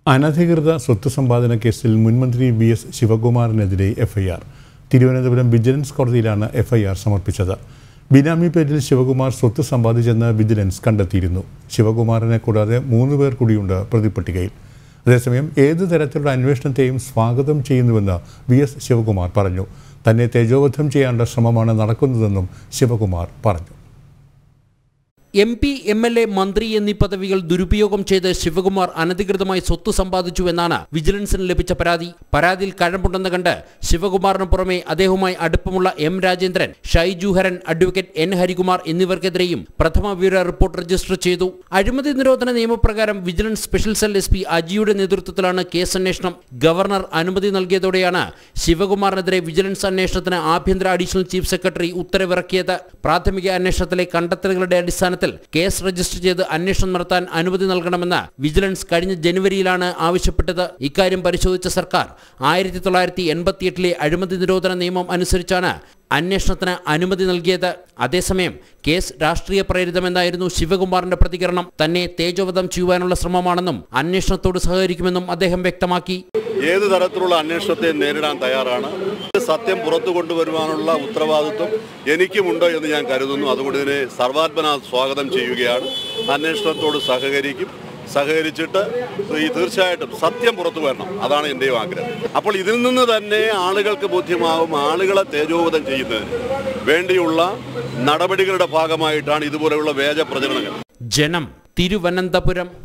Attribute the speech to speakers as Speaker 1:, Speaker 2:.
Speaker 1: അനധികൃത സ്വത്ത് സമ്പാദന കേസിൽ മുൻമന്ത്രി വി എസ് ശിവകുമാറിനെതിരെ എഫ്ഐആർ തിരുവനന്തപുരം വിജിലൻസ് കോടതിയിലാണ് എഫ്ഐആർ സമർപ്പിച്ചത് ബിനാമി പേരിൽ ശിവകുമാർ സ്വത്ത് സമ്പാദിച്ചെന്ന് വിജിലൻസ് കണ്ടെത്തിയിരുന്നു ശിവകുമാറിനെ കൂടാതെ മൂന്ന് പേർ കൂടിയുണ്ട് പ്രതിപ്പട്ടികയിൽ അതേസമയം ഏത് തരത്തിലുള്ള അന്വേഷണത്തെയും സ്വാഗതം ചെയ്യുന്നുവെന്ന് വി എസ് ശിവകുമാർ പറഞ്ഞു തന്നെ തേജോവധം ചെയ്യാനുള്ള ശ്രമമാണ് നടക്കുന്നതെന്നും ശിവകുമാർ പറഞ്ഞു
Speaker 2: M P M L A മന്ത്രി എന്നീ പദവികൾ ദുരുപയോഗം ചെയ്ത് ശിവകുമാർ അനധികൃതമായി സ്വത്ത് സമ്പാദിച്ചുവെന്നാണ് വിജിലൻസിന് ലഭിച്ച പരാതി പരാതിയിൽ കഴമ്പുണ്ടെന്ന് കണ്ട് ശിവകുമാറിന് പുറമെ അദ്ദേഹവുമായി അടുപ്പമുള്ള എം രാജേന്ദ്രൻ ഷൈ ജൂഹരൻ അഡ്വക്കേറ്റ് എൻ ഹരികുമാർ എന്നിവർക്കെതിരെയും പ്രഥമ വിവര റിപ്പോർട്ട് രജിസ്റ്റർ ചെയ്തു അഴിമതി നിരോധന നിയമപ്രകാരം vigilance special cell S P അജിയുടെ നേതൃത്വത്തിലാണ് കേസ് അന്വേഷണം ഗവർണർ അനുമതി നൽകിയതോടെയാണ് ശിവകുമാറിനെതിരെ വിജിലൻസ് അന്വേഷണത്തിന് ആഭ്യന്തര അഡീഷണൽ ചീഫ് സെക്രട്ടറി ഉത്തരവിറക്കിയത് പ്രാഥമിക അന്വേഷണത്തിലെ കണ്ടെത്തലുകളുടെ അടിസ്ഥാനത്തിൽ കേസ് രജിസ്റ്റർ ചെയ്ത് അന്വേഷണം നടത്താൻ അനുമതി നൽകണമെന്ന് വിജിലൻസ് കഴിഞ്ഞ ജനുവരിയിലാണ് ആവശ്യപ്പെട്ടത് ഇക്കാര്യം പരിശോധിച്ച സർക്കാർ ആയിരത്തി തൊള്ളായിരത്തി എൺപത്തിയെട്ടിലെ അഴിമതി നിരോധന നിയമം അനുസരിച്ചാണ് അന്വേഷണത്തിന് അനുമതി നൽകിയത് അതേസമയം കേസ് രാഷ്ട്രീയ പ്രേരിതമെന്നായിരുന്നു ശിവകുമാറിന്റെ പ്രതികരണം തന്നെ തേജോവധം ചെയ്യുവാനുള്ള ശ്രമമാണെന്നും അന്വേഷണത്തോട് സഹകരിക്കുമെന്നും അദ്ദേഹം വ്യക്തമാക്കി
Speaker 3: ഏത് തരത്തിലുള്ള അന്വേഷണത്തെ നേരിടാൻ തയ്യാറാണ് സത്യം പുറത്തു കൊണ്ടുവരുവാനുള്ള ഉത്തരവാദിത്വം എനിക്കുമുണ്ട് എന്ന് ഞാൻ കരുതുന്നു അതുകൊണ്ട് ഇതിനെ സർവാത്മന സ്വാഗതം ചെയ്യുകയാണ് അന്വേഷണത്തോട് സഹകരിക്കും സഹകരിച്ചിട്ട് ഈ തീർച്ചയായിട്ടും സത്യം പുറത്തു വരണം അതാണ് എൻ്റെയും ആഗ്രഹം അപ്പോൾ ഇതിൽ നിന്ന് തന്നെ ആളുകൾക്ക് ബോധ്യമാകും ആളുകളെ തേജോവധം ചെയ്യുന്നതിന് വേണ്ടിയുള്ള നടപടികളുടെ ഭാഗമായിട്ടാണ് ഇതുപോലെയുള്ള വ്യാജ പ്രചരണങ്ങൾ
Speaker 2: ജനം തിരുവനന്തപുരം